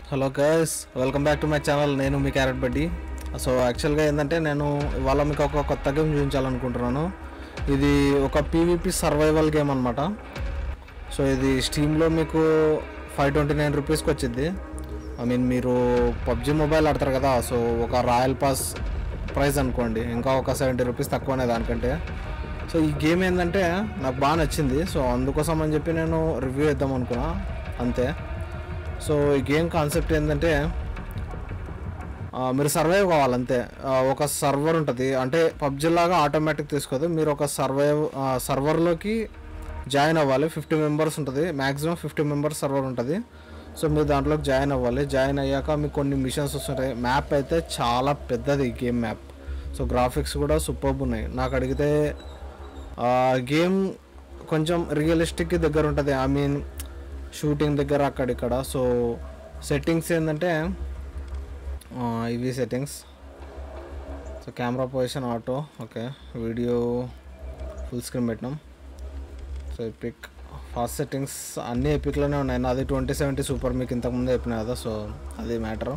Hello guys welcome back to my channel నేను మీ carrot బడ్డి so యాక్చువల్గా ఏంటంటే నేను ఇవాళ మీకు ఒక కొత్త గేమ్ చూపించాలనుకుంటున్నాను ఇది ఒక పీవీపీ సర్వైవల్ గేమ్ అనమాట సో ఇది స్టీమ్లో మీకు ఫైవ్ ట్వంటీ నైన్ రూపీస్కి వచ్చింది ఐ మీన్ మీరు పబ్జి మొబైల్ ఆడతారు కదా సో ఒక రాయల్ పాస్ ప్రైస్ అనుకోండి ఇంకా ఒక సెవెంటీ రూపీస్ తక్కువనే దానికంటే సో ఈ గేమ్ ఏంటంటే నాకు బాగా నచ్చింది సో అందుకోసం అని చెప్పి నేను రివ్యూ ఇద్దాం అనుకున్నా అంతే సో ఈ గేమ్ కాన్సెప్ట్ ఏంటంటే ఆ, మీరు సర్వైవ్ కావాలంతే ఆ, ఒక సర్వర్ ఉంటుంది అంటే పబ్జి లాగా ఆటోమేటిక్ తీసుకోదు మీరు ఒక సర్వైవ్ సర్వర్లోకి జాయిన్ అవ్వాలి ఫిఫ్టీ మెంబర్స్ ఉంటుంది మ్యాక్సిమం ఫిఫ్టీ మెంబర్స్ సర్వర్ ఉంటుంది సో మీరు దాంట్లోకి జాయిన్ అవ్వాలి జాయిన్ అయ్యాక మీకు కొన్ని మిషన్స్ వస్తుంటాయి మ్యాప్ అయితే చాలా పెద్దది ఈ గేమ్ మ్యాప్ సో గ్రాఫిక్స్ కూడా సూపర్బ్ ఉన్నాయి నాకు అడిగితే గేమ్ కొంచెం రియలిస్టిక్ దగ్గర ఉంటుంది ఐ మీన్ షూటింగ్ దగ్గర అక్కడిక్కడ సో సెట్టింగ్స్ ఏంటంటే ఆ, ఇవి settings so camera position auto okay video full screen పెట్టినాం సో ఎపిక్ ఫాస్ట్ సెట్టింగ్స్ అన్నీ ఎపిక్లోనే ఉన్నాయి నాది ట్వంటీ సెవెంటీ సూపర్ మీకు ఇంతకుముందే చెప్పిన కదా సో అది మ్యాటరు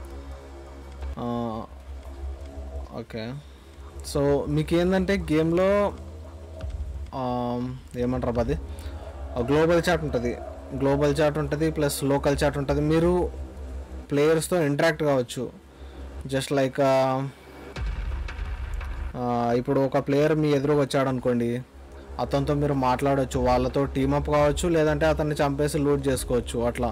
ఓకే సో మీకు ఏంటంటే గేమ్లో ఏమంటారు అది గ్లోబల్ చాట్ ఉంటుంది గ్లోబల్ చాట్ ఉంటుంది ప్లస్ లోకల్ చాట్ ఉంటుంది మీరు ప్లేయర్స్తో ఇంటరాక్ట్ కావచ్చు జస్ట్ లైక్ ఇప్పుడు ఒక ప్లేయర్ మీ ఎదురుగా వచ్చాడు అనుకోండి అతనితో మీరు మాట్లాడవచ్చు వాళ్ళతో టీమప్ కావచ్చు లేదంటే అతన్ని చంపేసి లూట్ చేసుకోవచ్చు అట్లా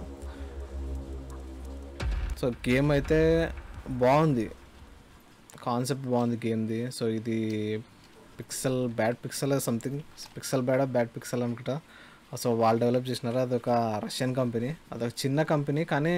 సో గేమ్ అయితే బాగుంది కాన్సెప్ట్ బాగుంది గేమ్ది సో ఇది pixel bad pixel something pixel bad bad pixel అనుకుంటా సో వాళ్ళు డెవలప్ చేసినారు అదొక రష్యన్ కంపెనీ అదొక చిన్న కంపెనీ కానీ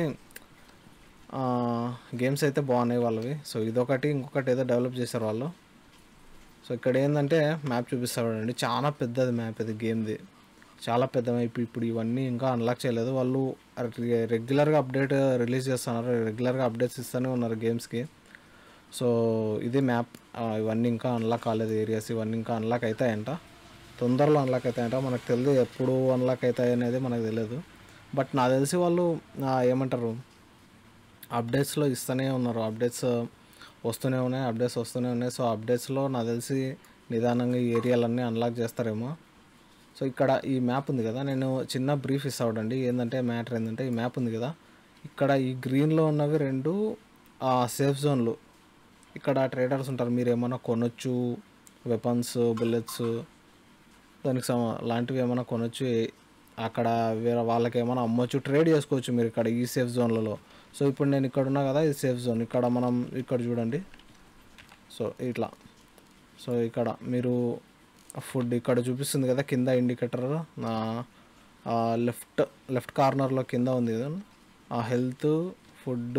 గేమ్స్ అయితే బాగున్నాయి వాళ్ళవి సో ఇదొకటి ఇంకొకటి ఏదో డెవలప్ చేశారు వాళ్ళు సో ఇక్కడ ఏంటంటే మ్యాప్ చూపిస్తారు అండి చాలా పెద్దది మ్యాప్ ఇది గేమ్ది చాలా పెద్ద మ్యాప్ ఇప్పుడు ఇవన్నీ ఇంకా అన్లాక్ చేయలేదు వాళ్ళు రె- రెగ్యులర్గా అప్డేట్ రిలీజ్ చేస్తున్నారు రెగ్యులర్గా అప్డేట్స్ ఇస్తూనే ఉన్నారు గేమ్స్కి సో ఇది మ్యాప్ ఆ, ఇవన్నీ ఇంకా అన్లాక్ కాలేదు ఏరియాస్ ఇవన్నీ ఇంకా అన్లాక్ అవుతాయంట తొందరలో అన్లాక్ అవుతాయంట మనకు తెలియదు ఎప్పుడు అన్లాక్ అవుతాయి అనేది మనకు తెలియదు బట్ నాకు తెలిసి వాళ్ళు ఆ, ఏమంటారు అప్డేట్స్లో ఇస్తూనే ఉన్నారు అప్డేట్స్ వస్తూనే ఉన్నాయి అప్డేట్స్ వస్తూనే ఉన్నాయి సో అప్డేట్స్లో నాకు తెలిసి నిదానంగా ఈ ఏరియాలన్నీ అన్లాక్ చేస్తారేమో సో ఇక్కడ ఈ మ్యాప్ ఉంది కదా నేను చిన్న బ్రీఫ్ ఇస్తా చూడండి ఏంటంటే మ్యాటర్ ఏంటంటే ఈ మ్యాప్ ఉంది కదా ఇక్కడ ఈ గ్రీన్లో ఉన్నవి రెండు సేఫ్ జోన్లు ఇక్కడ ట్రేడర్స్ ఉంటారు మీరు ఏమైనా కొనొచ్చు వెపన్స్ బుల్లెట్స్ దానికి సమ లాంటివి ఏమైనా కొనొచ్చు ఏ- అక్కడ వేరే వాళ్ళకి ఏమైనా అమ్మొచ్చు ట్రేడ్ చేసుకోవచ్చు మీరు ఇక్కడ ఈ సేఫ్ జోన్లలో సో ఇప్పుడు నేను ఇక్కడ ఉన్నా కదా ఇది సేఫ్ జోన్ ఇక్కడ మనం ఇక్కడ చూడండి సో ఇట్లా సో ఇక్కడ మీరు ఫుడ్ ఇక్కడ చూపిస్తుంది కదా కింద ఇండికేటర్ నా లెఫ్ట్ లెఫ్ట్ కార్నర్లో కింద ఉంది కదా ఆ health food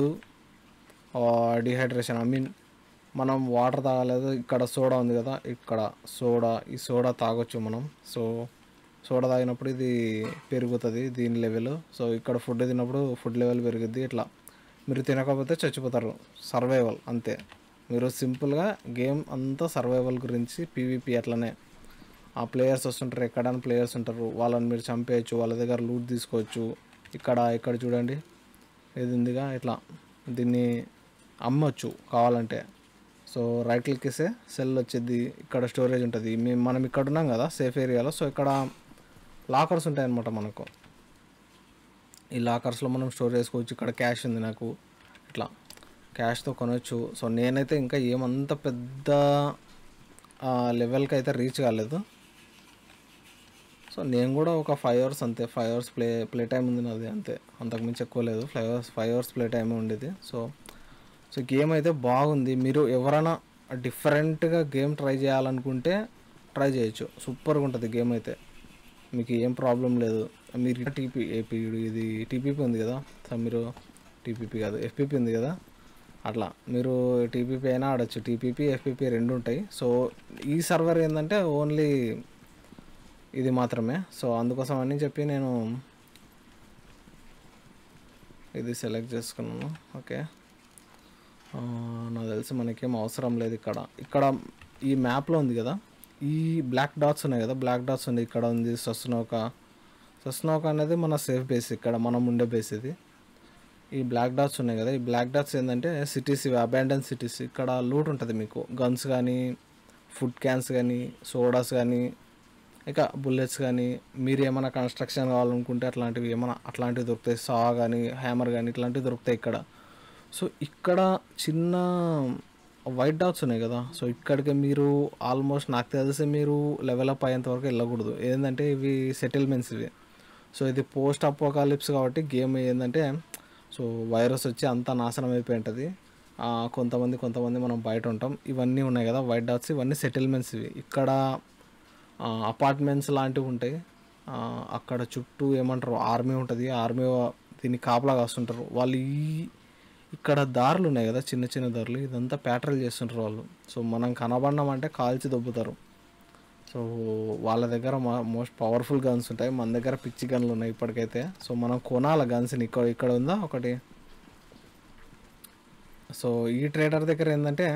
dehydration I mean మనం వాటర్ తాగలేదు ఇక్కడ సోడా ఉంది కదా ఇక్కడ సోడా ఈ సోడా తాగొచ్చు మనం సో సోడా తాగినప్పుడు ఇది పెరుగుతుంది దీని లెవెల్ సో ఇక్కడ ఫుడ్ తిన్నప్పుడు ఫుడ్ లెవెల్ పెరుగుద్ది ఇట్లా మీరు తినకపోతే చచ్చిపోతారు సర్వైవల్ అంతే మీరు సింపుల్గా గేమ్ అంతా సర్వైవల్ గురించి పీవీపీ అట్లనే ఆ ప్లేయర్స్ వస్తుంటారు ఎక్కడైనా ప్లేయర్స్ ఉంటారు వాళ్ళని మీరు చంపేయచ్చు వాళ్ళ దగ్గర లూట్ తీసుకోవచ్చు ఇక్కడ ఇక్కడ చూడండి ఇది ఉందిగా ఇట్లా దీన్ని అమ్మొచ్చు కావాలంటే సో రైట్ క్లిక్ ఇస్తే సెల్ వచ్చేది ఇక్కడ స్టోరేజ్ ఉంటుంది మేము మనం ఇక్కడ ఉన్నాం కదా సేఫ్ ఏరియాలో సో ఇక్కడ లాకర్స్ ఉంటాయి అన్నమాట మనకు ఈ లాకర్స్లో మనం స్టోర్ చేసుకోవచ్చు ఇక్కడ క్యాష్ ఉంది నాకు ఇట్లా క్యాష్తో కొనవచ్చు సో నేనైతే ఇంకా ఏమంత పెద్ద లెవెల్కి అయితే రీచ్ కాలేదు సో నేను కూడా ఒక ఫైవ్ అవర్స్ అంతే five hours play play time ఉంది నాది అంతే అంతకుమించి ఎక్కువ లేదు five hours five hours play time ఉండేది సో సో గేమ్ అయితే బాగుంది మీరు ఎవరైనా డిఫరెంట్గా గేమ్ ట్రై చేయాలనుకుంటే ట్రై చేయొచ్చు సూపర్గా ఉంటుంది గేమ్ అయితే మీకు ఏం ప్రాబ్లం లేదు మీరు టీపీ ఏపీ ఇది టీపీపీ ఉంది కదా సో మీరు టీపీపీ కాదు ఎఫ్పీపీ ఉంది కదా అట్లా మీరు టీపీపీ అయినా ఆడొచ్చు టీపీపీ ఎఫ్పీపీ రెండు ఉంటాయి సో ఈ సర్వర్ ఏంటంటే ఓన్లీ ఇది మాత్రమే సో అందుకోసం అని చెప్పి నేను ఇది సెలెక్ట్ చేసుకున్నాను ఓకే ఆ, నాకు తెలిసి మనకేం అవసరం లేదు ఇక్కడ ఇక్కడ ఈ మ్యాప్లో ఉంది కదా ఈ బ్లాక్ డాట్స్ ఉన్నాయి కదా బ్లాక్ డాట్స్ ఉంది ఇక్కడ ఉంది సస్నోక సస్నోక అనేది మన సేఫ్ బేస్ ఇక్కడ మనం ఉండే బేస్ ఇది ఈ బ్లాక్ డాట్స్ ఉన్నాయి కదా ఈ బ్లాక్ డాట్స్ ఏంటంటే సిటీస్ ఇవి అబాండన్ సిటీస్ ఇక్కడ లూట్ ఉంటుంది మీకు గన్స్ కానీ ఫుడ్ క్యాన్స్ కానీ సోడాస్ కానీ ఇక బుల్లెట్స్ కానీ మీరు ఏమైనా కన్స్ట్రక్షన్ కావాలనుకుంటే అట్లాంటివి ఏమైనా అట్లాంటివి దొరుకుతాయి సా కానీ హ్యామర్ కానీ ఇట్లాంటివి దొరుకుతాయి ఇక్కడ సో ఇక్కడ చిన్న వైట్ డాట్స్ ఉన్నాయి కదా సో ఇక్కడికి మీరు ఆల్మోస్ట్ నాకు తెలిసి మీరు లెవెల్ అప్ అయ్యేంత వరకు వెళ్ళకూడదు ఏంటంటే ఇవి సెటిల్మెంట్స్ ఇవి సో ఇది పోస్ట్ అపోకాలిప్స్ కాబట్టి గేమ్ ఏంటంటే సో వైరస్ వచ్చి అంతా నాశనం అయిపోయి ఉంటుంది ఆ, కొంతమంది కొంతమంది మనం బయట ఉంటాం ఇవన్నీ ఉన్నాయి కదా వైట్ డాట్స్ ఇవన్నీ సెటిల్మెంట్స్ ఇవి ఇక్కడ అపార్ట్మెంట్స్ లాంటివి ఉంటాయి ఆ, అక్కడ చుట్టూ ఏమంటారు ఆర్మీ ఉంటుంది ఆర్మీ దీన్ని కాపలా కాస్తుంటారు వాళ్ళు ఈ ఇక్కడ దారులు ఉన్నాయి కదా చిన్న చిన్న దారులు ఇదంతా ప్యాట్రల్ చేస్తుంటారు వాళ్ళు సో మనం కనబడినామంటే కాల్చి దొబ్బుతారు సో వాళ్ళ దగ్గర మోస్ట్ పవర్ఫుల్ గన్స్ ఉంటాయి మన దగ్గర పిచ్చి గన్లు ఉన్నాయి ఇప్పటికైతే సో మనం కొనాల గన్స్ని ఇక్కడ ఇక్కడ ఉందా ఒకటి సో ఈ ట్రేడర్ దగ్గర ఏంటంటే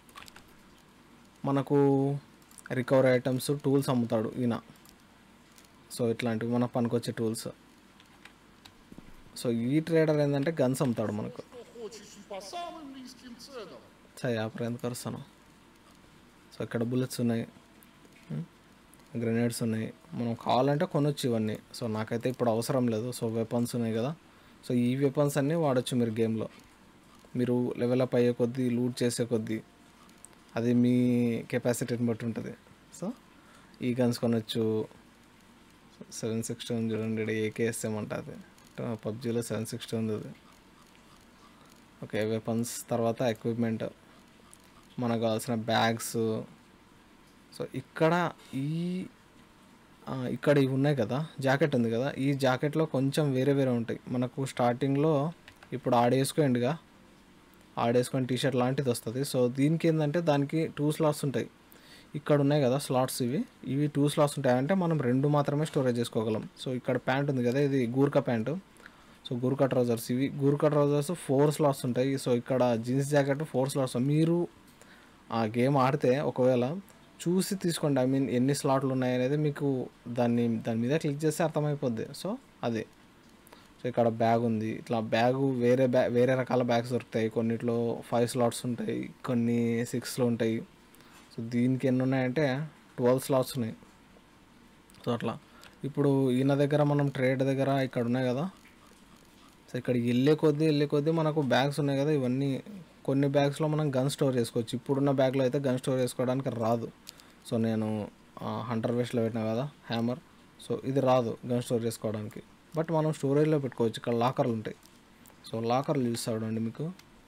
మనకు రికవరీ ఐటమ్స్ టూల్స్ అమ్ముతాడు ఈయన సో ఇట్లాంటివి మనకు పనికొచ్చే టూల్స్ సో ఈ ట్రేడర్ ఏంటంటే గన్స్ అమ్ముతాడు మనకు Хочешь и по самым низким ценам. సరే అప్పుడు ఎందుకు వస్తాను సో ఇక్కడ బుల్లెట్స్ ఉన్నాయి గ్రెనేడ్స్ ఉన్నాయి మనం కావాలంటే కొనొచ్చు ఇవన్నీ సో నాకైతే ఇప్పుడు అవసరం లేదు సో వెపన్స్ ఉన్నాయి కదా సో ఈ వెపన్స్ అన్నీ వాడచ్చు మీరు గేమ్లో మీరు లెవెల్ అప్ అయ్యే కొద్దీ లూట్ చేసే కొద్దీ అది మీ కెపాసిటీని బట్టి ఉంటుంది సో ఈ గన్స్ కొనొచ్చు సెవెన్ సిక్స్టీ ఉంది చూడండి ఏకేఎస్ఎం ఉంటుంది పబ్జీలో సెవెన్ సిక్స్టీ ఉంది అది ఓకే వెపన్స్ తర్వాత ఎక్విప్మెంట్ మనకు కావాల్సిన బ్యాగ్స్ సో ఇక్కడ ఈ ఆ, ఇక్కడ ఇవి ఉన్నాయి కదా జాకెట్ ఉంది కదా ఈ జాకెట్లో కొంచెం వేరే వేరే ఉంటాయి మనకు స్టార్టింగ్లో ఇప్పుడు ఆడేసుకోండిగా ఆడేసుకొని టీ షర్ట్ లాంటిది వస్తుంది సో దీనికి ఏంటంటే దానికి టూ స్లాట్స్ ఉంటాయి ఇక్కడ ఉన్నాయి కదా స్లాట్స్ ఇవి ఇవి టూ స్లాట్స్ ఉంటాయి అంటే మనం రెండు మాత్రమే స్టోరేజ్ చేసుకోగలం సో ఇక్కడ ప్యాంట్ ఉంది కదా ఇది Gurkha pant so Gurkha trousers ఇవి గూర్ఖా ట్రౌజర్స్ ఫోర్ స్లాట్స్ ఉంటాయి సో ఇక్కడ జీన్స్ జాకెట్ ఫోర్ స్లాట్స్ మీరు ఆ గేమ్ ఆడితే ఒకవేళ చూసి తీసుకోండి ఐ మీన్ ఎన్ని స్లాట్లు ఉన్నాయి అనేది మీకు దాన్ని దాని మీద క్లిక్ చేస్తే అర్థమైపోద్ది సో అదే సో ఇక్కడ బ్యాగ్ ఉంది ఇట్లా బ్యాగ్ వేరే బ్యా వేరే రకాల బ్యాగ్స్ దొరుకుతాయి కొన్నిట్లో ఫైవ్ స్లాట్స్ ఉంటాయి కొన్ని సిక్స్లో ఉంటాయి సో దీనికి ఎన్ని ఉన్నాయంటే ట్వెల్వ్ స్లాట్స్ ఉన్నాయి సో అట్లా ఇప్పుడు ఈయన దగ్గర మనం ట్రేడ్ దగ్గర ఇక్కడ ఉన్నాయి కదా సో ఇక్కడ వెళ్ళే కొద్దీ వెళ్ళే కొద్దీ మనకు బ్యాగ్స్ ఉన్నాయి కదా ఇవన్నీ కొన్ని బ్యాగ్స్లో మనం గన్ స్టోర్ చేసుకోవచ్చు ఇప్పుడున్న బ్యాగ్లో అయితే గన్ స్టోర్ చేసుకోవడానికి రాదు సో నేను హంటర్ వేస్ట్లో పెట్టినా కదా హ్యామర్ సో ఇది రాదు గన్ స్టోర్ చేసుకోవడానికి బట్ మనం స్టోరేజ్లో పెట్టుకోవచ్చు ఇక్కడ లాకర్లు ఉంటాయి సో లాకర్లు చూస్తాడండి మీకు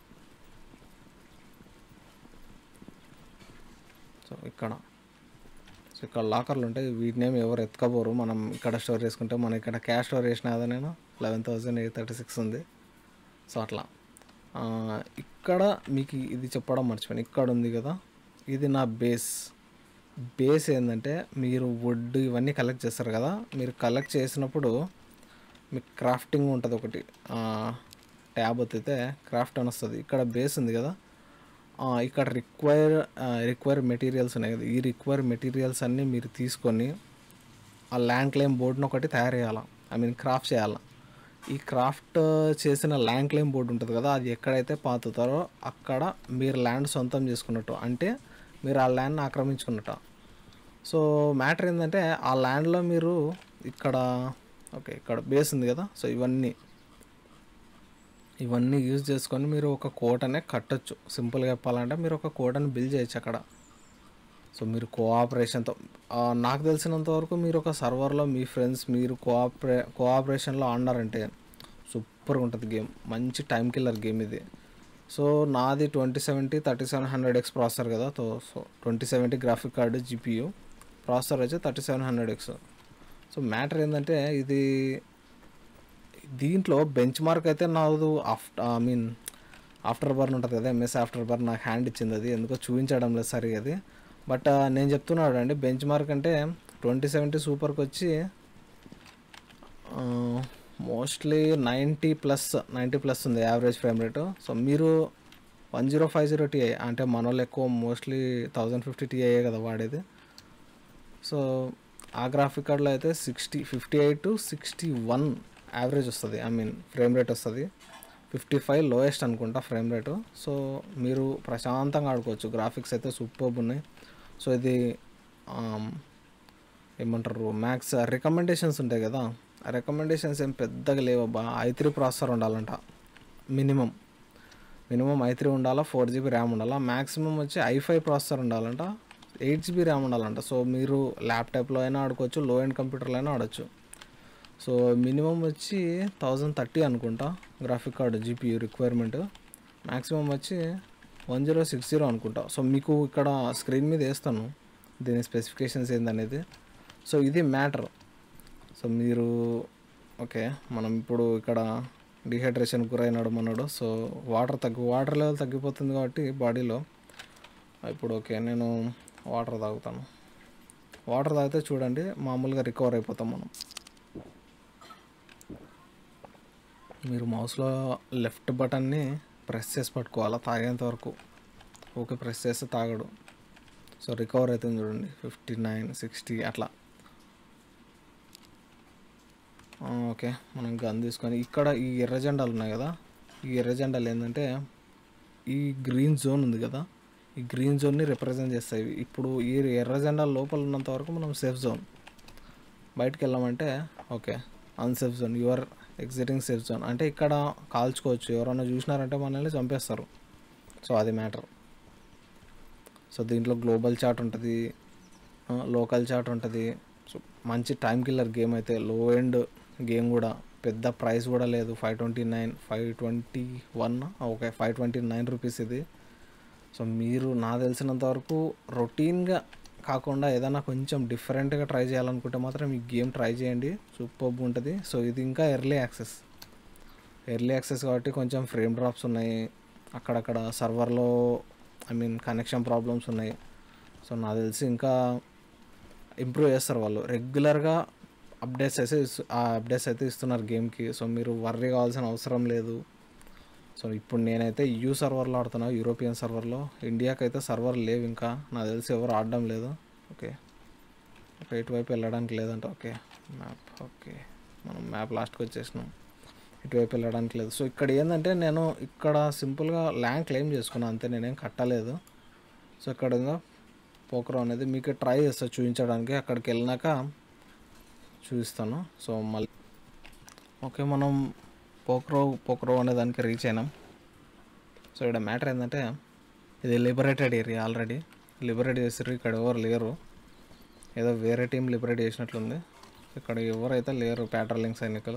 సో ఇక్కడ సో ఇక్కడ లాకర్లు ఉంటాయి వీటిని ఏమి ఎవరు ఎత్తుకపోరు మనం ఇక్కడ స్టోర్ చేసుకుంటే మనం ఇక్కడ క్యాష్ స్టోర్ చేసిన కదా నేను eleven thousand eight thirty six ఉంది సో అట్లా ఆ, ఇక్కడ మీకు ఇది చెప్పడం మర్చిపోయాను ఇక్కడ ఉంది కదా ఇది నా బేస్ బేస్ ఏంటంటే మీరు వుడ్ ఇవన్నీ కలెక్ట్ చేస్తారు కదా మీరు కలెక్ట్ చేసినప్పుడు మీకు క్రాఫ్టింగ్ ఉంటుంది ఒకటి ట్యాబ్ ఒత్తితే క్రాఫ్ట్ అని వస్తుంది ఇక్కడ బేస్ ఉంది కదా ఆ, ఇక్కడ రిక్వైర్ రిక్వైర్ మెటీరియల్స్ ఉన్నాయి కదా ఈ రిక్వైర్ మెటీరియల్స్ అన్నీ మీరు తీసుకొని ఆ ల్యాండ్ క్లెయిమ్ బోర్డును ఒకటి తయారు చేయాలి ఐ మీన్ క్రాఫ్ట్ చేయాలి ఈ క్రాఫ్ట్ చేసిన ల్యాండ్ క్లెయిమ్ బోర్డు ఉంటుంది కదా అది ఎక్కడైతే పాతుతారో అక్కడ మీరు ల్యాండ్ సొంతం చేసుకున్నట్టు అంటే మీరు ఆ ల్యాండ్ని ఆక్రమించుకున్నట్టు సో మ్యాటర్ ఏంటంటే ఆ ల్యాండ్లో మీరు ఇక్కడ ఓకే ఇక్కడ బేస్ ఉంది కదా సో ఇవన్నీ ఇవన్నీ యూజ్ చేసుకొని మీరు ఒక కోటనే కట్టొచ్చు సింపుల్గా చెప్పాలంటే మీరు ఒక కోటని బిల్డ్ చేయొచ్చు అక్కడ సో మీరు కోఆపరేషన్తో ఆ, నాకు తెలిసినంత వరకు మీరు ఒక సర్వర్లో మీ ఫ్రెండ్స్ మీరు కోఆపరే కోఆపరేషన్లో ఆడినారంటే సూపర్గా ఉంటుంది గేమ్ మంచి టైం కిల్లర్ గేమ్ ఇది సో నాది twenty seventy thirty seven hundred X processor కదా తో so twenty seventy graphic card GPU processor వచ్చి thirty seven hundred X so matter ఏంటంటే ఇది దీంట్లో బెంచ్ మార్క్ అయితే నాది after I mean after burn ఉంటుంది కదా ఎంఎస్ ఆఫ్టర్ బర్న్ నాకు హ్యాండ్ ఇచ్చింది అది ఎందుకో చూపించడం లేదు సరిగా అది బట్ నేను చెప్తున్నాడు అండి బెంచ్ మార్క్ అంటే ట్వంటీ సెవెంటీ సూపర్కి వచ్చి mostly ninety plus ninety plus ఉంది యావరేజ్ ఫ్రేమ్ రేటు సో మీరు one zero five zero Ti అంటే మన వాళ్ళు ఎక్కువ మోస్ట్లీ థౌజండ్ ఫిఫ్టీ టీఐ కదా వాడేది సో ఆ గ్రాఫిక్ కార్డ్లో అయితే sixty fifty eight to sixty one average వస్తుంది ఐ మీన్ ఫ్రేమ్ రేట్ వస్తుంది ఫిఫ్టీ ఫైవ్ లోయెస్ట్ అనుకుంటా ఫ్రేమ్ రేటు సో మీరు ప్రశాంతంగా ఆడుకోవచ్చు గ్రాఫిక్స్ అయితే సూపర్ ఉన్నాయి సో ఇది ఆమ్, ఏమంటారు మ్యాక్స్ రికమెండేషన్స్ ఉంటాయి కదా ఆ రికమెండేషన్స్ ఏం పెద్దగా లేవబ్బా ఐ త్రీ ప్రాసెసర్ ఉండాలంట మినిమం మినిమం ఐ త్రీ ఉండాలా ఫోర్ జీబీ ర్యామ్ ఉండాలా మ్యాక్సిమం వచ్చి ఐ ఫైవ్ ప్రాసెసర్ ఉండాలంట ఎయిట్ జీబీ ర్యామ్ ఉండాలంట సో మీరు ల్యాప్టాప్లో అయినా ఆడుకోవచ్చు లో ఎండ్ కంప్యూటర్లో అయినా ఆడొచ్చు సో మినిమం వచ్చి థౌజండ్ థర్టీ అనుకుంటా graphic card GPU requirement maximum వచ్చి వన్ జీరో సిక్స్ జీరో అనుకుంటా సో మీకు ఇక్కడ స్క్రీన్ మీద వేస్తాను దీని స్పెసిఫికేషన్స్ ఏందనేది సో ఇది మ్యాటర్ సో మీరు ఓకే మనం ఇప్పుడు ఇక్కడ డిహైడ్రేషన్ గురైనాడు మనడు సో వాటర్ తగ్గి వాటర్ లెవెల్ తగ్గిపోతుంది కాబట్టి బాడీలో ఇప్పుడు ఓకే నేను వాటర్ తాగుతాను వాటర్ తాగితే చూడండి మామూలుగా రికవర్ అయిపోతాం మనం మీరు మౌస్లో లెఫ్ట్ బటన్ని ప్రెస్ చేసి పట్టుకోవాలా తాగేంత వరకు ఓకే ప్రెస్ చేస్తే తాగడు సో రికవర్ అవుతుంది చూడండి ఫిఫ్టీ నైన్ సిక్స్టీ అట్లా ఆ, ఓకే మనం గన్ తీసుకొని ఇక్కడ ఈ ఎర్ర జెండాలు ఉన్నాయి కదా ఈ ఎర్ర జెండాలు ఏంటంటే ఈ గ్రీన్ జోన్ ఉంది కదా ఈ గ్రీన్ జోన్ని రిప్రజెంట్ చేస్తాయి ఇప్పుడు ఈ ఎర్ర జెండా లోపల ఉన్నంత వరకు మనం సేఫ్ జోన్ బయటికి వెళ్ళామంటే okay unsafe zone your exiting safe zone అంటే ఇక్కడ కాల్చుకోవచ్చు ఎవరైనా చూసినారంటే మనల్ని చంపేస్తారు సో అది మ్యాటర్ సో దీంట్లో గ్లోబల్ చాట్ ఉంటుంది లోకల్ చాట్ ఉంటుంది సో మంచి టైం కిల్లర్ గేమ్ అయితే లో ఎండ్ గేమ్ కూడా పెద్ద ప్రైస్ కూడా లేదు five twenty nine five twenty one okay five twenty nine rupees ఇది సో మీరు నా తెలిసినంత వరకు రొటీన్గా కాకుండా ఏదైనా కొంచెం డిఫరెంట్గా ట్రై చేయాలనుకుంటే మాత్రం ఈ గేమ్ ట్రై చేయండి సూపర్ ఉంటుంది సో ఇది ఇంకా ఎర్లీ యాక్సెస్ ఎర్లీ యాక్సెస్ కాబట్టి కొంచెం ఫ్రేమ్ డ్రాప్స్ ఉన్నాయి అక్కడక్కడ సర్వర్లో ఐ మీన్ కనెక్షన్ ప్రాబ్లమ్స్ ఉన్నాయి సో నాకు తెలిసి ఇంకా ఇంప్రూవ్ చేస్తారు వాళ్ళు రెగ్యులర్గా అప్డేట్స్ అయితే ఇస్తు- ఆ అప్డేట్స్ అయితే ఇస్తున్నారు గేమ్కి సో మీరు వర్రీ కావాల్సిన అవసరం లేదు సో ఇప్పుడు నేనైతే యూ సర్వర్లో ఆడుతున్నా యూరోపియన్ సర్వర్లో ఇండియాకి అయితే సర్వర్ లేవు ఇంకా నాకు తెలిసి ఎవరు ఆడడం లేదు ఓకే ఓకే ఇటువైపు వెళ్ళడానికి లేదంట ఓకే మ్యాప్ ఓకే మనం మ్యాప్ లాస్ట్కి వచ్చేసినాం ఇటువైపు వెళ్ళడానికి లేదు సో ఇక్కడ ఏంటంటే నేను ఇక్కడ సింపుల్గా ల్యాండ్ క్లెయిమ్ చేసుకున్నాను అంతే నేనేం కట్టలేదు సో ఇక్కడ ఉందో పోక్రో అనేది మీకు ట్రై చేస్తా చూపించడానికి అక్కడికి వెళ్ళినాక చూపిస్తాను సో మళ్ళీ ఓకే మనం పోక్రో పోక్రో అనే దానికి రీచ్ అయినాం సో ఇక్కడ మ్యాటర్ ఏంటంటే ఇది లిబరేటెడ్ ఏరియా ఆల్రెడీ లిబరేట్ చేసారు ఇక్కడ ఎవరు లేరు ఏదో వేరే టీం లిబరేట్ చేసినట్లుంది ఇక్కడ ఎవరైతే లేరు ప్యాట్రోలింగ్ సైనికులు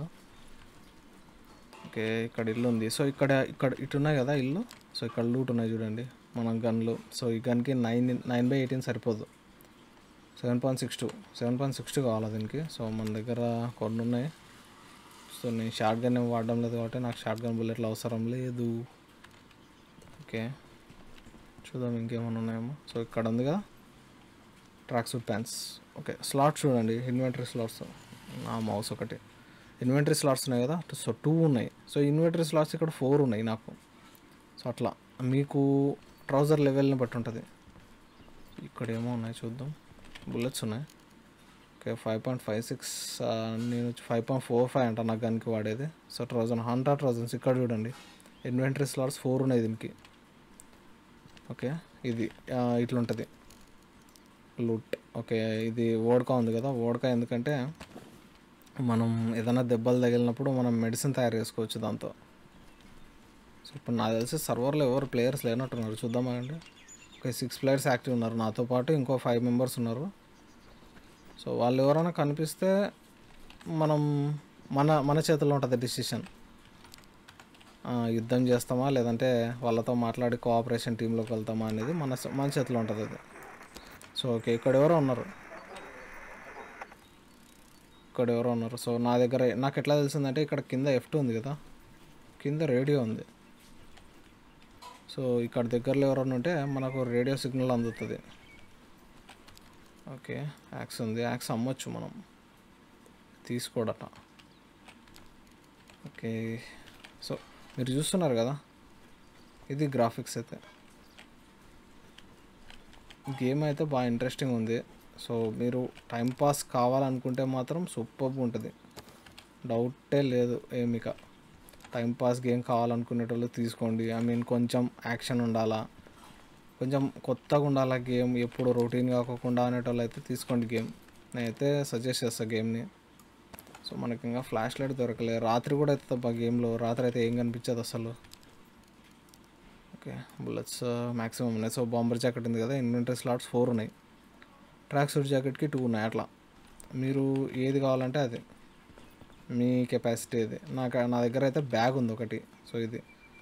ఓకే ఇక్కడ ఇల్లు ఉంది సో ఇక్కడ ఇక్కడ ఇటు ఉన్నాయి కదా ఇల్లు సో ఇక్కడ లూట్ ఉన్నాయి చూడండి మన గన్లు సో ఈ గన్కి నైన్ నైన్ బై ఎయిటీన్ సరిపోదు seven point six two seven point six two కావాలి దీనికి సో మన దగ్గర కొన్ని ఉన్నాయి సో నేను షార్ట్ గన్ ఏం వాడడం లేదు కాబట్టి నాకు షార్ట్ గన్ బుల్లెట్లు అవసరం లేదు ఓకే చూద్దాం ఇంకేమైనా ఉన్నాయేమో సో ఇక్కడ ఉంది కదా track suit pants okay slots చూడండి ఇన్వెంటరీ స్లాట్స్ నా మౌస్ ఒకటి ఇన్వెంటరీ స్లాట్స్ ఉన్నాయి కదా సో టూ ఉన్నాయి సో ఇన్వెంటరీ స్లాట్స్ ఇక్కడ ఫోర్ ఉన్నాయి నాకు సో అట్లా మీకు ట్రౌజర్ లెవెల్ని బట్టి ఉంటుంది ఇక్కడ ఏమో ఉన్నాయి చూద్దాం బుల్లెట్స్ ఉన్నాయి okay five point five six నేను ఫైవ్ పాయింట్ ఫోర్ ఫైవ్ అంట నాకు గన్కి వాడేది సో ట్రౌజండ్ హండ్రెడ్ ట్రౌజండ్స్ ఇక్కడ చూడండి ఇన్వెంటరీ స్లాట్స్ ఫోర్ ఉన్నాయి దీనికి ఓకే ఇది ఆ, ఇట్లుంటుంది లూట్ ఓకే ఇది ఓడకా ఉంది కదా ఓడకా ఎందుకంటే మనం ఏదైనా దెబ్బలు తగిలినప్పుడు మనం మెడిసిన్ తయారు చేసుకోవచ్చు దాంతో సో ఇప్పుడు నాకు తెలిసి సర్వర్లో ఎవరు ప్లేయర్స్ లేనట్టున్నారు చూద్దామా అండి ఓకే సిక్స్ ప్లేయర్స్ యాక్టివ్ ఉన్నారు నాతో పాటు ఇంకో ఫైవ్ మెంబర్స్ ఉన్నారు సో వాళ్ళు ఎవరైనా కనిపిస్తే మనం మన మన చేతిలో ఉంటుంది డిసిషన్ యుద్ధం చేస్తామా లేదంటే వాళ్ళతో మాట్లాడి కోఆపరేషన్ టీంలోకి వెళ్తామా అనేది మన మన చేతిలో ఉంటుంది అది సో ఓకే ఇక్కడ ఎవరో ఉన్నారు ఇక్కడ ఎవరో ఉన్నారు సో నా దగ్గర నాకు ఎట్లా తెలిసిందంటే ఇక్కడ కింద ఎఫ్ ఉంది కదా కింద రేడియో ఉంది సో ఇక్కడ దగ్గరలో ఎవరైనా ఉంటే మనకు రేడియో సిగ్నల్ అందుతుంది ఓకే యాక్స్ ఉంది యాక్స్ అమ్మొచ్చు మనం తీసుకోడట ఓకే సో మీరు చూస్తున్నారు కదా ఇది గ్రాఫిక్స్ అయితే గేమ్ అయితే బాగా ఇంట్రెస్టింగ్ ఉంది సో మీరు టైం పాస్ కావాలనుకుంటే మాత్రం సూపర్గా ఉంటుంది డౌటే లేదు ఏమిక టైంపాస్ గేమ్ కావాలనుకునేటోళ్ళు తీసుకోండి ఐ మీన్ కొంచెం యాక్షన్ ఉండాలా కొంచెం కొత్తగా ఉండాలా గేమ్ ఎప్పుడు రొటీన్ కాకుండా అనేటోళ్ళు అయితే తీసుకోండి గేమ్ నేనైతే సజెస్ట్ చేస్తాను గేమ్ని సో మనకి ఇంకా ఫ్లాష్ లైట్ దొరకలే రాత్రి కూడా అయితే తప్ప గేమ్లో రాత్రి అయితే ఏం కనిపించదు అసలు ఓకే బుల్లెట్స్ మ్యాక్సిమం ఉన్నాయి సో బాంబర్ జాకెట్ ఉంది కదా ఇన్వెంటరీ స్లాట్స్ ఫోర్ ఉన్నాయి ట్రాక్ సూట్ జాకెట్కి టూ ఉన్నాయి అట్లా మీరు ఏది కావాలంటే అది మీ కెపాసిటీ ఇది నాకు నా దగ్గర అయితే బ్యాగ్ ఉంది ఒకటి సో ఇది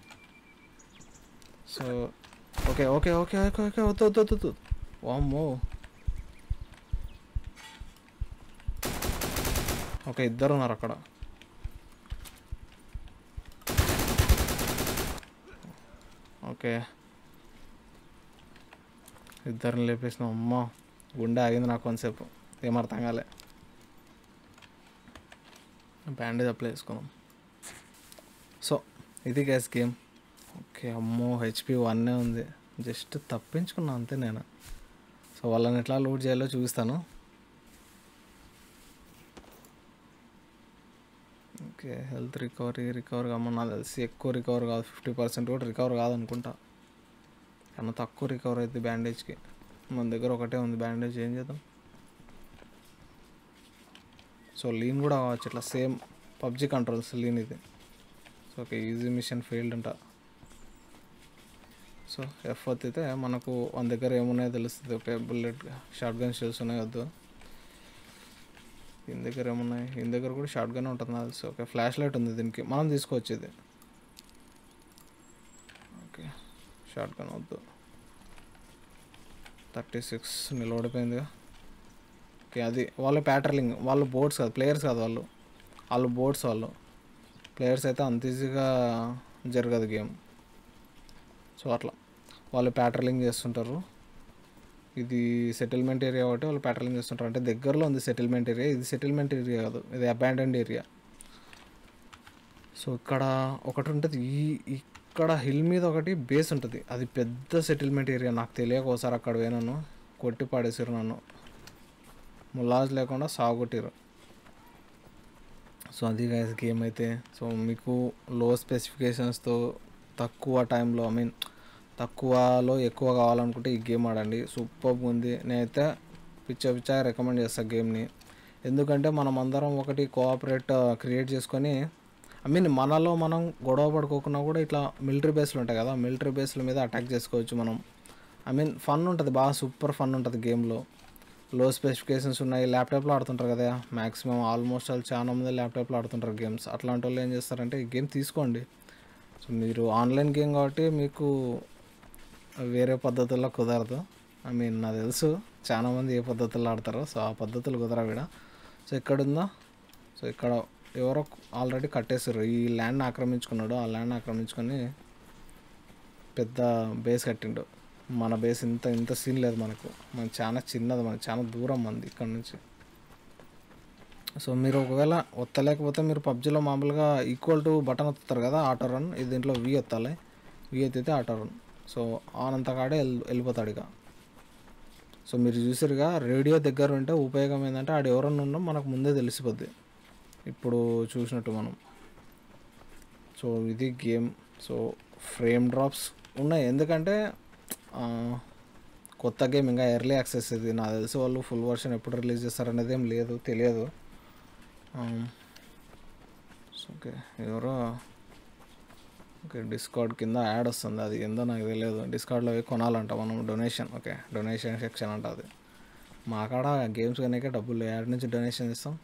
so okay okay okay okay okay వద్దు వద్దు వద్దు వద్దు వామ్మో ఓకే ఇద్దరు ఉన్నారు అక్కడ ఓకే ఇద్దరిని లేపేసినాం అమ్మా గుండె ఆగింది నాకు కొంతసేపు ఏం అర్థం కాలే బ్యాండేజ్ అప్లై చేసుకుందాం సో ఇది గ్యాస్ గేమ్ ఓకే అమ్మో హెచ్పి వన్నే ఉంది జస్ట్ తప్పించుకున్నా అంతే నేను సో వాళ్ళని ఎట్లా లోడ్ చేయాలో చూపిస్తాను ఓకే హెల్త్ రికవరీ రికవర్ కమ్మని నాకు తెలిసి ఎక్కువ రికవర్ కాదు ఫిఫ్టీ పర్సెంట్ కూడా రికవర్ కాదు అనుకుంటా కన్నా తక్కువ రికవర్ అవుతుంది బ్యాండేజ్కి మన దగ్గర ఒకటే ఉంది బ్యాండేజ్ ఏం చేద్దాం సో లీన్ కూడా కావచ్చు ఇట్లా సేమ్ పబ్జి కంట్రోల్స్ లీన్ ఇది so okay easy mission failed అంట సో ఎఫ్ అయితే మనకు మన దగ్గర ఏమున్నాయో తెలుస్తుంది okay bullet shotgun shells ఉన్నాయి వద్దు దీని దగ్గర ఏమున్నాయి దీని దగ్గర కూడా షార్ట్ గన్ ఉంటుంది నాకు తెలుసు ఓకే ఫ్లాష్ లైట్ ఉంది దీనికి మనం తీసుకోవచ్చు ఇది ఓకే షార్ట్ గన్ వద్దు థర్టీ సిక్స్ నిలబడిపోయిందిగా ఓకే అది వాళ్ళ ప్యాటర్లింగ్ వాళ్ళు బోర్డ్స్ కాదు ప్లేయర్స్ కాదు వాళ్ళు వాళ్ళు బోర్డ్స్ వాళ్ళు ప్లేయర్స్ అయితే అంత ఈజీగా జరగదు గేమ్ సో అట్లా వాళ్ళు ప్యాట్రలింగ్ చేస్తుంటారు ఇది సెటిల్మెంట్ ఏరియా కాబట్టి వాళ్ళు ప్యాట్రలింగ్ చేస్తుంటారు అంటే దగ్గరలో ఉంది సెటిల్మెంట్ ఏరియా ఇది సెటిల్మెంట్ ఏరియా కాదు ఇది అబాండెండ్ ఏరియా సో ఇక్కడ ఒకటి ఉంటుంది ఈ ఇక్కడ హిల్ మీద ఒకటి బేస్ ఉంటుంది అది పెద్ద సెటిల్మెంట్ ఏరియా నాకు తెలియక ఒకసారి అక్కడ పోయినాను కొట్టి పాడేసారు నన్ను ములాజ్ లేకుండా సాగొట్టిరు సో అది గైస్ గేమ్ అయితే సో మీకు లో స్పెసిఫికేషన్స్తో తక్కువ టైంలో ఐ మీన్ తక్కువలో ఎక్కువ కావాలనుకుంటే ఈ గేమ్ ఆడండి సూపర్ ఉంది నేనైతే పిచ్చ పిచ్చ రికమెండ్ చేస్తాను గేమ్ని ఎందుకంటే మనం అందరం ఒకటి కోఆపరేట్ క్రియేట్ చేసుకొని ఐ మీన్ మనలో మనం గొడవ పడుకోకుండా కూడా ఇట్లా మిలిటరీ బేస్లు ఉంటాయి కదా మిలిటరీ బేస్ల మీద అటాక్ చేసుకోవచ్చు మనం ఐ మీన్ ఫన్ ఉంటుంది బాగా సూపర్ ఫన్ ఉంటుంది గేమ్లో లో స్పెసిఫికేషన్స్ ఉన్నాయి ల్యాప్టాప్లో ఆడుతుంటారు కదా మ్యాక్సిమం ఆల్మోస్ట్ వాళ్ళు చాలా మంది ల్యాప్టాప్లో ఆడుతుంటారు గేమ్స్ అట్లాంటి వాళ్ళు ఏం చేస్తారంటే ఈ గేమ్ తీసుకోండి సో మీరు ఆన్లైన్ గేమ్ కాబట్టి మీకు వేరే పద్ధతుల్లో కుదరదు ఐ మీన్ నాకు తెలుసు చాలామంది ఏ పద్ధతుల్లో ఆడతారో సో ఆ పద్ధతులు కుదరవు ఇక్కడ సో ఎక్కడుందో సో ఇక్కడ ఎవరో ఆల్రెడీ కట్టేసారు ఈ ల్యాండ్ ఆక్రమించుకున్నాడు ఆ ల్యాండ్ ఆక్రమించుకొని పెద్ద బేస్ కట్టిండు మన బేస్ ఇంత ఇంత సీన్ లేదు మనకు మన చాలా చిన్నది మనకి చాలా దూరం మంది ఇక్కడ నుంచి సో మీరు ఒకవేళ ఒత్తలేకపోతే మీరు పబ్జిలో మామూలుగా ఈక్వల్ టు బటన్ ఒత్తుతారు కదా ఆటో రన్ ఇది దీంట్లో వి ఒత్తాలి వి ఎత్తితే ఆటో రన్ సో ఆనంత కాడే వెళ్ళి వెళ్ళిపోతాడు ఇక సో మీరు చూసారుగా రేడియో దగ్గర ఉంటే ఉపయోగం ఏంటంటే ఆడు ఎవరన్నా ఉన్నా మనకు ముందే తెలిసిపోద్ది ఇప్పుడు చూసినట్టు మనం సో ఇది గేమ్ సో ఫ్రేమ్ డ్రాప్స్ ఉన్నాయి ఎందుకంటే ఆ, కొత్త గేమ్ ఇంకా ఎర్లీ యాక్సెస్ ఇది నాకు తెలిసి వాళ్ళు ఫుల్ వర్షన్ ఎప్పుడు రిలీజ్ చేస్తారనేది ఏం లేదు తెలియదు ఓకే ఎవరో ఓకే డిస్కౌంట్ కింద యాడ్ వస్తుంది అది ఏందో నాకు తెలియదు డిస్కౌంట్లో పోయి కొనాలంట మనం డొనేషన్ ఓకే డొనేషన్ సెక్షన్ అంట అది మా కాడ గేమ్స్ కనుక డబ్బులు యాడ్ నుంచి డొనేషన్ ఇస్తాం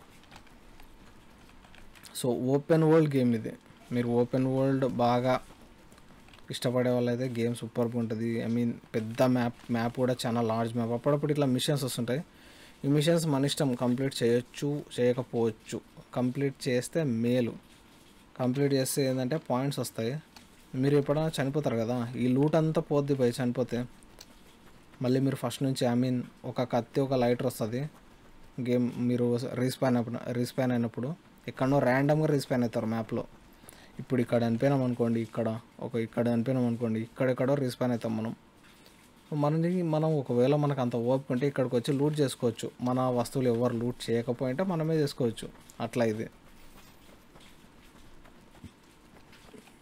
సో ఓపెన్ వరల్డ్ గేమ్ ఇది మీరు ఓపెన్ వరల్డ్ బాగా ఇష్టపడే వాళ్ళైతే గేమ్ సూపర్గా ఉంటుంది ఐ మీన్ పెద్ద మ్యాప్ మ్యాప్ కూడా చాలా లార్జ్ మ్యాప్ అప్పుడప్పుడు ఇట్లా మిషన్స్ వస్తుంటాయి ఈ మిషన్స్ మన ఇష్టం కంప్లీట్ చేయొచ్చు చేయకపోవచ్చు కంప్లీట్ చేస్తే మేలు కంప్లీట్ చేస్తే ఏంటంటే పాయింట్స్ వస్తాయి మీరు ఎప్పుడైనా చనిపోతారు కదా ఈ లూట్ అంతా పోద్ది పోయి చనిపోతే మళ్ళీ మీరు ఫస్ట్ నుంచి ఐ మీన్ ఒక కత్తి ఒక లైటర్ వస్తుంది గేమ్ మీరు రీస్పాన్ అయినప్పుడు రీస్పాన్ అయినప్పుడు ఎక్కడనో ర్యాండమ్గా రీస్పాన్ అవుతారు మ్యాప్లో ఇప్పుడు ఇక్కడ అనిపోయినాం అనుకోండి ఇక్కడ ఒక ఇక్కడ అనిపోయినాం అనుకోండి ఇక్కడెక్కడో రీస్పాన్ అవుతాం మనం మనని మనం ఒకవేళ మనకు అంత ఓపిక ఉంటే ఇక్కడికి వచ్చి లూట్ చేసుకోవచ్చు మన వస్తువులు ఎవరు లూట్ చేయకపోయింటే మనమే చేసుకోవచ్చు అట్లా ఇది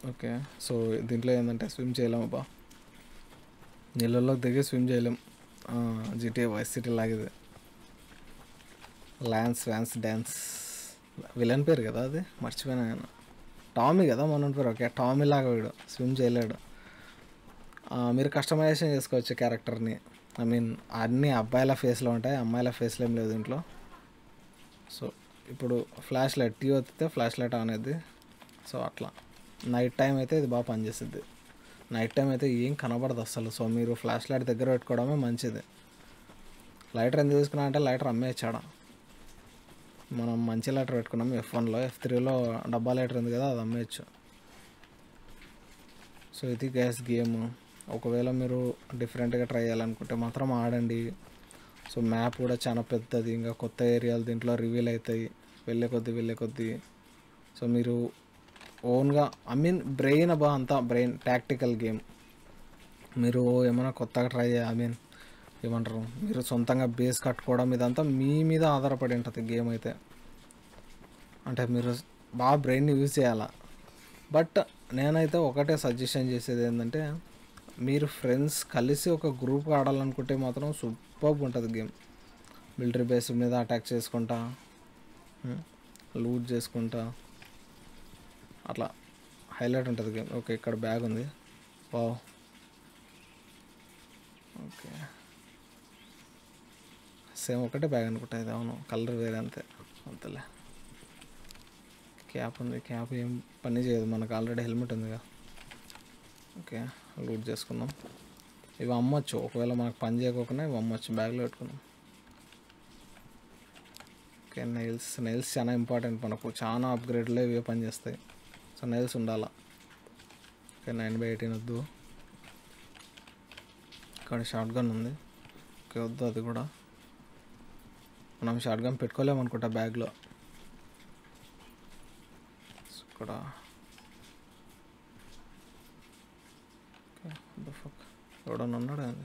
ఓకే సో దీంట్లో ఏంటంటే స్విమ్ చేయలేము అబ్బా నీళ్ళలోకి దిగి స్విమ్ చేయలేం జిటిఏ వైస్ సిటీ లాగేది ల్యాన్స్ వ్యాన్స్ డ్యాన్స్ విలన్ పేరు కదా అది మర్చిపోయినా నేను టామీ కదా మన పేరు ఓకే టామీ లాగా వీడు స్విమ్ చేయలేడు ఆ, మీరు కస్టమైజేషన్ చేసుకోవచ్చు క్యారెక్టర్ని ఐ మీన్ అన్ని అబ్బాయిల ఫేస్లో ఉంటాయి అమ్మాయిల ఫేస్లో ఏం లేదు దీంట్లో సో ఇప్పుడు ఫ్లాష్ లైట్ టీ వస్తే ఫ్లాష్ లైట్ ఆన్ అయ్యింది సో అట్లా నైట్ టైం అయితే ఇది బాగా పనిచేస్తుంది నైట్ టైం అయితే ఏం కనబడదు అసలు సో మీరు ఫ్లాష్ లైట్ దగ్గర పెట్టుకోవడమే మంచిది లైటర్ ఎందుకు తీసుకున్నా అంటే లైటర్ అమ్మేయచ్చాడా మనం మంచి లైటర్ పెట్టుకున్నాం ఎఫ్ వన్లో ఎఫ్ త్రీలో డబ్బా లైటర్ ఉంది కదా అది అమ్మేయచ్చు సో ఇది గ్యాస్ గేమ్ ఒకవేళ మీరు డిఫరెంట్గా ట్రై చేయాలనుకుంటే మాత్రం ఆడండి సో మ్యాప్ కూడా చాలా పెద్దది ఇంకా కొత్త ఏరియాలు దీంట్లో రివీల్ అవుతాయి వెళ్ళే కొద్దీ వెళ్ళే కొద్దీ సో మీరు ఓన్గా ఐ మీన్ బ్రెయిన్ అబ్బా అంతా బ్రెయిన్ టాక్టికల్ గేమ్ మీరు ఏమైనా కొత్తగా ట్రై చేయ ఐ మీన్ ఏమంటారు మీరు సొంతంగా బేస్ కట్టుకోవడం ఇదంతా మీ మీద ఆధారపడి ఉంటుంది గేమ్ అయితే అంటే మీరు బాగా బ్రెయిన్ని యూజ్ చేయాలా బట్ నేనైతే ఒకటే సజెషన్ చేసేది ఏంటంటే మీరు ఫ్రెండ్స్ కలిసి ఒక గ్రూప్ ఆడాలనుకుంటే మాత్రం సూపర్ ఉంటుంది గేమ్ మిలిటరీ బేస్ మీద అటాక్ చేసుకుంటా లూట్ చేసుకుంటా అట్లా హైలైట్ ఉంటుంది గేమ్ ఓకే ఇక్కడ బ్యాగ్ ఉంది వావ్ ఓకే సేమ్ ఒకటే బ్యాగ్ అనుకుంటా ఇది అవును కలర్ వేరే అంతే అంతలే క్యాప్ ఉంది క్యాప్ ఏం పని చేయదు మనకు ఆల్రెడీ హెల్మెట్ ఉందిగా ఓకే లూట్ చేసుకుందాం ఇవి అమ్మొచ్చు ఒకవేళ మనకు పని చేయకోకుండా ఇవి అమ్మొచ్చు బ్యాగ్లో పెట్టుకుందాం ఓకే నెయిల్స్ నెయిల్స్ చాలా ఇంపార్టెంట్ మనకు చాలా అప్గ్రేడ్లో ఇవే పని చేస్తాయి సో నెయిల్స్ ఉండాలా ఓకే నైన్ బై ఎయిటీన్ వద్దు ఇక్కడ షార్ట్ గన్ ఉంది ఓకే వద్దు అది కూడా మనం షార్ట్ గన్ పెట్టుకోలేము అనుకుంటా బ్యాగ్లో సో ఇక్కడ ఓకే ఫక్ ఎవడన్నా ఉన్నాడు అది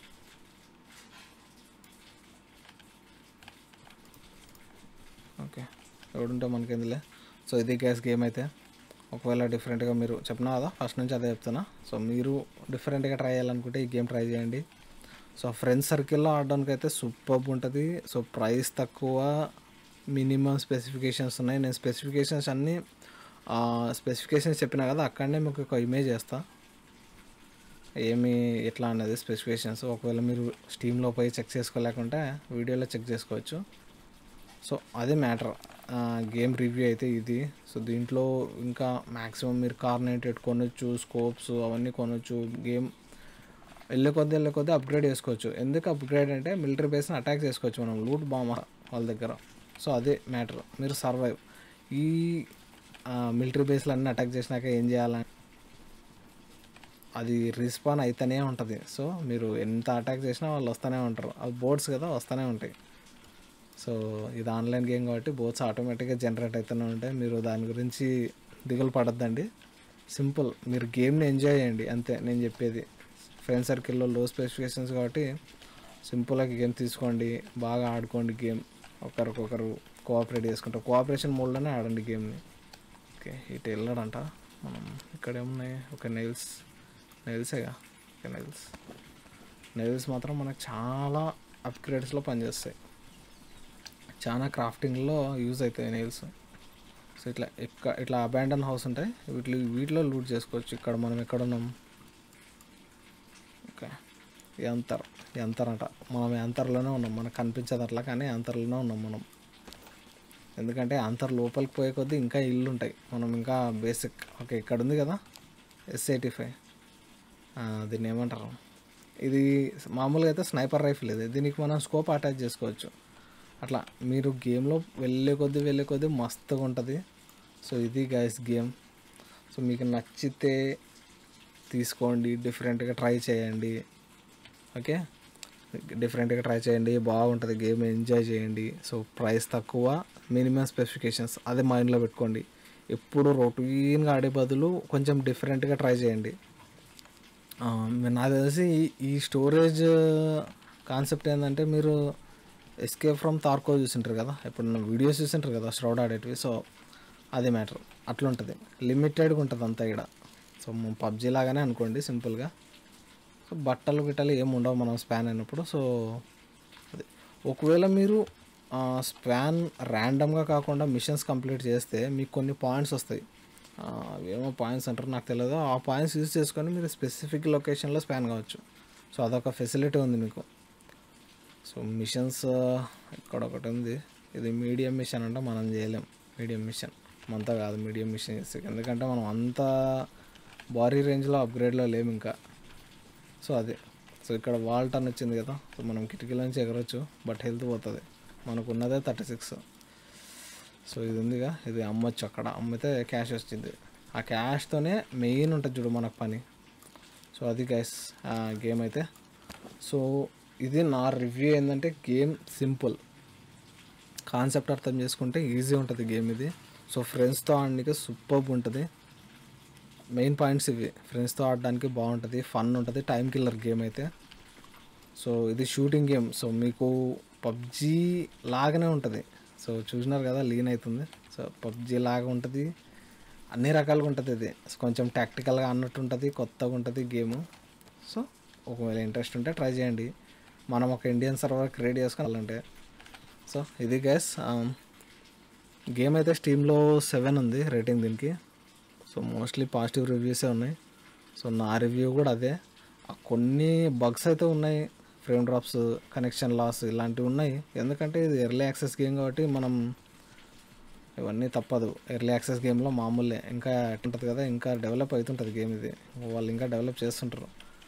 ఓకే ఎవడుంటే మనకేందిలే సో ఇది గ్యాస్ గేమ్ అయితే ఒకవేళ డిఫరెంట్గా మీరు చెప్పినా కదా ఫస్ట్ నుంచి అదే చెప్తున్నా సో మీరు డిఫరెంట్గా ట్రై చేయాలనుకుంటే ఈ గేమ్ ట్రై చేయండి సో ఫ్రెండ్స్ సర్కిల్లో ఆడడానికి అయితే సూపర్ ఉంటుంది సో ప్రైస్ తక్కువ మినిమం స్పెసిఫికేషన్స్ ఉన్నాయి నేను స్పెసిఫికేషన్స్ అన్నీ స్పెసిఫికేషన్స్ చెప్పినా కదా అక్కడనే మీకు ఒక ఇమేజ్ చేస్తా ఏమి ఎట్లా అన్నది స్పెసిఫికేషన్స్ ఒకవేళ మీరు స్టీమ్లో పోయి చెక్ చేసుకోలేకుంటే వీడియోలో చెక్ చేసుకోవచ్చు సో అదే మ్యాటర్ గేమ్ రివ్యూ అయితే ఇది సో దీంట్లో ఇంకా మ్యాక్సిమం మీరు కార్నేటెడ్ కొనొచ్చు స్కోప్స్ అవన్నీ కొనొచ్చు గేమ్ వెళ్ళే కొద్దీ వెళ్ళే కొద్దీ అప్గ్రేడ్ చేసుకోవచ్చు ఎందుకు అప్గ్రేడ్ అంటే మిలిటరీ బేస్ని అటాక్ చేసుకోవచ్చు మనం లూట్ బాంబ్ వాళ్ళ దగ్గర సో అదే మ్యాటర్ మీరు సర్వైవ్ ఈ మిలిటరీ బేస్లు అన్నీ అటాక్ చేసినాక ఏం చేయాలని అది రిస్పాన్ అయితేనే ఉంటుంది సో మీరు ఎంత అటాక్ చేసినా వాళ్ళు వస్తూనే ఉంటారు అవి బోర్డ్స్ కదా వస్తూనే ఉంటాయి సో ఇది ఆన్లైన్ గేమ్ కాబట్టి బోర్డ్స్ ఆటోమేటిక్గా జనరేట్ అవుతూనే ఉంటాయి మీరు దాని గురించి దిగులు పడద్దండి సింపుల్ మీరు గేమ్ని ఎంజాయ్ చేయండి అంతే నేను చెప్పేది ఫ్రెండ్ సర్కిల్లో లో స్పెసిఫికేషన్స్ కాబట్టి సింపుల్గా గేమ్ తీసుకోండి బాగా ఆడుకోండి గేమ్ ఒకరికొకరు కోఆపరేట్ చేసుకుంటారు కోఆపరేషన్ మోడ్లోనే ఆడండి గేమ్ని ఓకే ఇటు వెళ్ళాడంట మనం ఇక్కడ ఏమున్నాయి ఒక నెయిల్స్ నెయిల్సేగా ఓకే నెయిల్స్ నెయిల్స్ మాత్రం మనకు చాలా అప్గ్రేడ్స్లో పనిచేస్తాయి చాలా క్రాఫ్టింగ్లో యూజ్ అవుతాయి నెయిల్స్ సో ఇట్లా ఎక్క ఇట్లా అబాండన్ హౌస్ ఉంటాయి వీటి వీటిలో లూట్ చేసుకోవచ్చు ఇక్కడ మనం ఎక్కడ ఉన్నాం ఓకే యంతర్ యంతర్ అంట మనం యంతర్లోనే ఉన్నాం మనకు కనిపించదు అట్లా కానీ యంతర్లోనే ఉన్నాం మనం ఎందుకంటే అంతర్ లోపలికి పోయే కొద్దీ ఇంకా ఇల్లు ఉంటాయి మనం ఇంకా బేసిక్ ఓకే ఇక్కడ ఉంది కదా ఎస్ ఎయిటీ ఫైవ్ దీన్ని ఏమంటారు ఇది మామూలుగా అయితే స్నైపర్ రైఫిల్ ఇది దీనికి మనం స్కోప్ అటాచ్ చేసుకోవచ్చు అట్లా మీరు గేమ్లో వెళ్ళే కొద్దీ వెళ్ళే కొద్దీ మస్తుగా ఉంటుంది సో ఇది గైస్ గేమ్ సో మీకు నచ్చితే తీసుకోండి డిఫరెంట్గా ట్రై చేయండి ఓకే డిఫరెంట్గా ట్రై చేయండి బాగుంటుంది గేమ్ ఎంజాయ్ చేయండి సో ప్రైస్ తక్కువ మినిమం స్పెసిఫికేషన్స్ అదే మైండ్లో పెట్టుకోండి ఎప్పుడు రొటీన్గా ఆడే బదులు కొంచెం డిఫరెంట్గా ట్రై చేయండి ఆ, మీ- నాకు తెలిసి ఈ- ఈ స్టోరేజ్ కాన్సెప్ట్ ఏంటంటే మీరు ఎస్కేప్ ఫ్రమ్ తార్కో చూసింటారు కదా ఎప్పుడన్నా వీడియోస్ చూసింటారు కదా స్ట్రౌడ్ ఆడేటివి సో అది మ్యాటర్ అట్లుంటుంది లిమిటెడ్గా ఉంటుంది అంతా ఇక్కడ సో పబ్జీ లాగానే అనుకోండి సింపుల్గా సో బట్టలు గిట్టలు ఏమి ఉండవు మనం స్పాన్ అయినప్పుడు సో అది ఒకవేళ మీరు ఆ, స్పాన్ ర్యాండమ్గా కాకుండా మిషన్స్ కంప్లీట్ చేస్తే మీకు కొన్ని పాయింట్స్ వస్తాయి ఆ, అవేమో పాయింట్స్ అంటారు నాకు తెలియదు ఆ పాయింట్స్ యూజ్ చేసుకొని మీరు స్పెసిఫిక్ లొకేషన్లో స్పాన్ కావచ్చు సో అదొక ఫెసిలిటీ ఉంది మీకు సో మిషన్స్ ఇక్కడ ఒకటి ఉంది ఇది మీడియం మిషన్ అంటే మనం చేయలేం మీడియం మిషన్ మనతో కాదు మీడియం మిషన్ చేస్తే ఎందుకంటే మనం అంత భారీ రేంజ్లో అప్గ్రేడ్లో లేము ఇంకా సో అదే సో ఇక్కడ వాల్ టర్న్ వచ్చింది కదా సో మనం కిటికీల నుంచి ఎగరొచ్చు బట్ హెల్త్ పోతుంది మనకు ఉన్నదే థర్టీ సిక్స్ సో ఇది ఉందిగా ఇది అమ్మొచ్చు అక్కడ అమ్మితే క్యాష్ వచ్చింది ఆ క్యాష్తోనే మెయిన్ ఉంటుంది చూడు మనకు పని సో అది గైస్ గేమ్ అయితే సో ఇది నా రివ్యూ ఏంటంటే గేమ్ సింపుల్ కాన్సెప్ట్ అర్థం చేసుకుంటే ఈజీ ఉంటుంది గేమ్ ఇది సో ఫ్రెండ్స్తో ఆడడానికి సూపర్ ఉంటుంది మెయిన్ పాయింట్స్ ఇవి ఫ్రెండ్స్తో ఆడడానికి బాగుంటుంది ఫన్ ఉంటుంది టైం కిల్లర్ గేమ్ అయితే సో ఇది షూటింగ్ గేమ్ సో మీకు పబ్జీ లాగానే ఉంటుంది సో చూసినారు కదా లీన్ అవుతుంది సో పబ్జీ లాగా ఉంటుంది అన్ని రకాలుగా ఉంటుంది ఇది కొంచెం టాక్టికల్గా అన్నట్టు ఉంటుంది కొత్తగా ఉంటుంది గేమ్ సో ఒకవేళ ఇంట్రెస్ట్ ఉంటే ట్రై చేయండి మనం ఒక ఇండియన్ సర్వర్ క్రియేట్ చేసుకోవాలంటే సో ఇది గ్యాస్ గేమ్ అయితే స్టీమ్లో సెవెన్ ఉంది రేటింగ్ దీనికి సో మోస్ట్లీ పాజిటివ్ రివ్యూసే ఉన్నాయి సో నా రివ్యూ కూడా అదే ఆ కొన్ని బగ్స్ అయితే ఉన్నాయి ఫ్రేమ్ డ్రాప్స్ కనెక్షన్ లాస్ ఇలాంటివి ఉన్నాయి ఎందుకంటే ఇది ఎర్లీ యాక్సెస్ గేమ్ కాబట్టి మనం ఇవన్నీ తప్పదు ఎర్లీ యాక్సెస్ గేమ్లో మామూలే ఇంకా ఉంటుంది కదా ఇంకా డెవలప్ అవుతుంటుంది గేమ్ ఇది వాళ్ళు ఇంకా డెవలప్ చేస్తుంటారు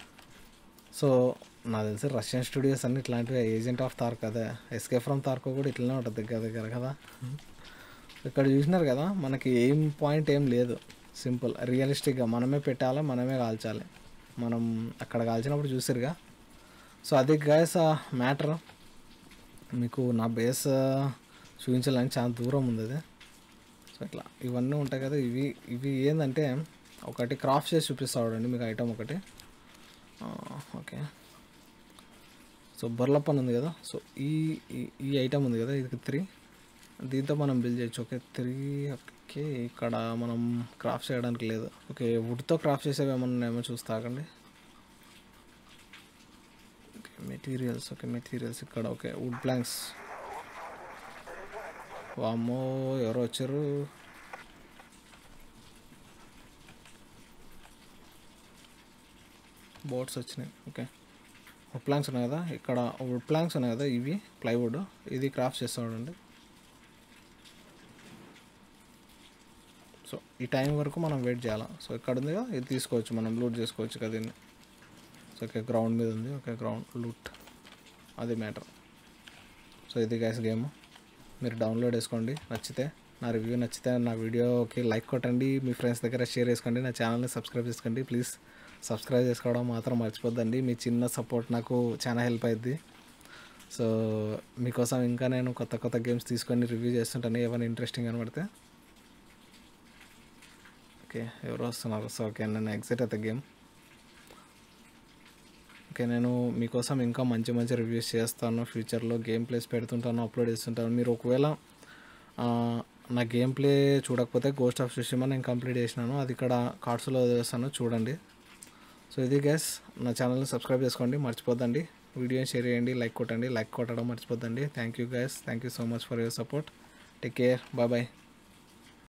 సో నాకు తెలిసి రష్యన్ స్టూడియోస్ అన్ని ఇట్లాంటివి ఏజెంట్ ఆఫ్ తార్క్ అదే ఎస్కే ఫ్రమ్ తార్కో కూడా ఇట్లనే ఉంటుంది దగ్గర దగ్గర కదా ఇక్కడ చూసినారు కదా మనకి ఏం పాయింట్ ఏం లేదు సింపుల్ రియలిస్టిక్గా మనమే పెట్టాలి మనమే కాల్చాలి మనం అక్కడ కాల్చినప్పుడు చూసారుగా సో అది గాయస్ మ్యాటర్ మీకు నా బేస్ చూపించాలని చాలా దూరం ఉంది అది సో ఇట్లా ఇవన్నీ ఉంటాయి కదా ఇవి ఇవి ఏంటంటే ఒకటి క్రాఫ్ట్ చేసి చూపిస్తా చూడండి మీకు ఐటమ్ ఒకటి ఆ, ఓకే సో బర్లప్పన్ ఉంది కదా సో ఈ ఈ- ఈ ఐటమ్ ఉంది కదా ఇది త్రీ దీంతో మనం బిల్ చేయొచ్చు ఓకే త్రీ ఓకే ఇక్కడ మనం క్రాఫ్ట్ చేయడానికి లేదు ఓకే వుడ్తో క్రాఫ్ట్ చేసేవి ఏమన్నా ఉన్నాయేమో చూస్తాకండి ఓకే మెటీరియల్స్ ఓకే మెటీరియల్స్ ఇక్కడ ఓకే వుడ్ ప్లాంక్స్ వామ్మో ఎవరో వచ్చారు బోట్స్ వచ్చినాయి ఓకే వుడ్ ప్లాంక్స్ ఉన్నాయి కదా ఇక్కడ వుడ్ ప్లాంక్స్ ఉన్నాయి కదా ఇవి ప్లైవుడ్ ఇది క్రాఫ్ట్ చేస్తాడండి సో ఈ టైం వరకు మనం వెయిట్ చేయాలి సో ఇక్కడ ఉంది కదా ఇది తీసుకోవచ్చు మనం లూట్ చేసుకోవచ్చు కదా దీన్ని సో ఓకే గ్రౌండ్ మీద ఉంది ఓకే గ్రౌండ్ లూట్ అది మ్యాటర్ సో ఇది గ్యాస్ గేమ్ మీరు డౌన్లోడ్ చేసుకోండి నచ్చితే నా రివ్యూ నచ్చితే నా వీడియోకి లైక్ కొట్టండి మీ ఫ్రెండ్స్ దగ్గర షేర్ చేసుకోండి నా ఛానల్ని సబ్స్క్రైబ్ చేసుకోండి ప్లీజ్ సబ్స్క్రైబ్ చేసుకోవడం మాత్రం మర్చిపోద్దండి మీ చిన్న సపోర్ట్ నాకు చాలా హెల్ప్ అయింది సో మీకోసం ఇంకా నేను కొత్త కొత్త గేమ్స్ తీసుకొని రివ్యూ చేస్తుంటాను ఏమైనా ఇంట్రెస్టింగ్ కనబడితే ఓకే ఎవరు వస్తున్నారు సో ఓకే నేను ఎగ్జిట్ అయితే గేమ్ ఓకే నేను మీకోసం ఇంకా మంచి మంచి రివ్యూస్ చేస్తాను ఫ్యూచర్లో గేమ్ ప్లేస్ పెడుతుంటాను అప్లోడ్ చేస్తుంటాను మీరు ఒకవేళ ఆ, నా గేమ్ ప్లే చూడకపోతే గోస్ట్ ఆఫ్ సుషిమా నేను కంప్లీట్ చేసినాను అది ఇక్కడ కార్డ్స్లో వదిలేస్తాను చూడండి సో ఇది గ్యాస్ నా ఛానల్ని సబ్స్క్రైబ్ చేసుకోండి మర్చిపోద్దండి వీడియోని షేర్ చేయండి లైక్ కొట్టండి లైక్ కొట్టడం మర్చిపోద్దండి thank you guys thank you so much for your support take care bye bye